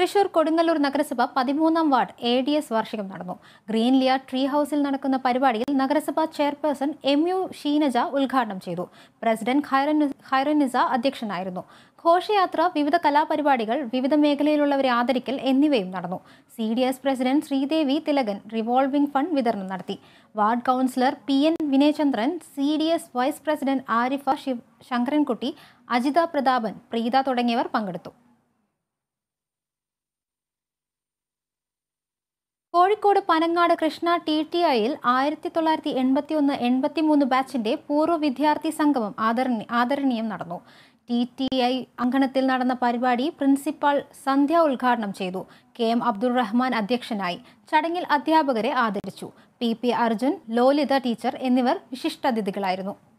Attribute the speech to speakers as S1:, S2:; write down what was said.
S1: തൃശൂർ കൊടുങ്ങല്ലൂർ നഗരസഭ പതിമൂന്നാം ward A D S വാർഷികം നടന്നു ഗ്രീൻലിയ ട്രീ ഹൌസിൽ നടക്കുന്ന പരിപാടിയിൽ നഗരസഭാ ചെയർപേഴ്സൺ എം യു ഷീനജ ഉദ്ഘാടനം ചെയ്തു പ്രസിഡന്റ് ഖൈറൻ ഖൈറനിസ അധ്യക്ഷനായിരുന്നു ഘോഷയാത്ര വിവിധ കലാപരിപാടികൾ വിവിധ മേഖലയിലുള്ളവരെ ആദരിക്കൽ എന്നിവയും നടന്നു C D S president Sreedevi Thilakan revolving fund വിതരണം നടത്തി ward councillor P N Vinayachandran C D S vice president Arifa Shiv Sankarankutty Ajitha Prathapan Preetha തുടങ്ങിയവർ പങ്കെടുത്തു കോഴിക്കോട് പനങ്ങാട് കൃഷ്ണ ടി ടി ഐയിൽ ആയിരത്തി തൊള്ളായിരത്തി എൺപത്തി ഒന്ന് എൺപത്തി മൂന്ന് ബാച്ചിന്റെ പൂർവ്വ വിദ്യാർത്ഥി സംഗമം ആദരണി ആദരണീയം നടന്നു ടി ടി ഐ അങ്കണത്തിൽ നടന്ന പരിപാടി പ്രിൻസിപ്പാൾ സന്ധ്യ ഉദ്ഘാടനം ചെയ്തു കെ എം അബ്ദുൾ റഹ്മാൻ അധ്യക്ഷനായി ചടങ്ങിൽ അധ്യാപകരെ ആദരിച്ചു P P Arjun Lolitha teacher എന്നിവർ വിശിഷ്ടാതിഥികളായിരുന്നു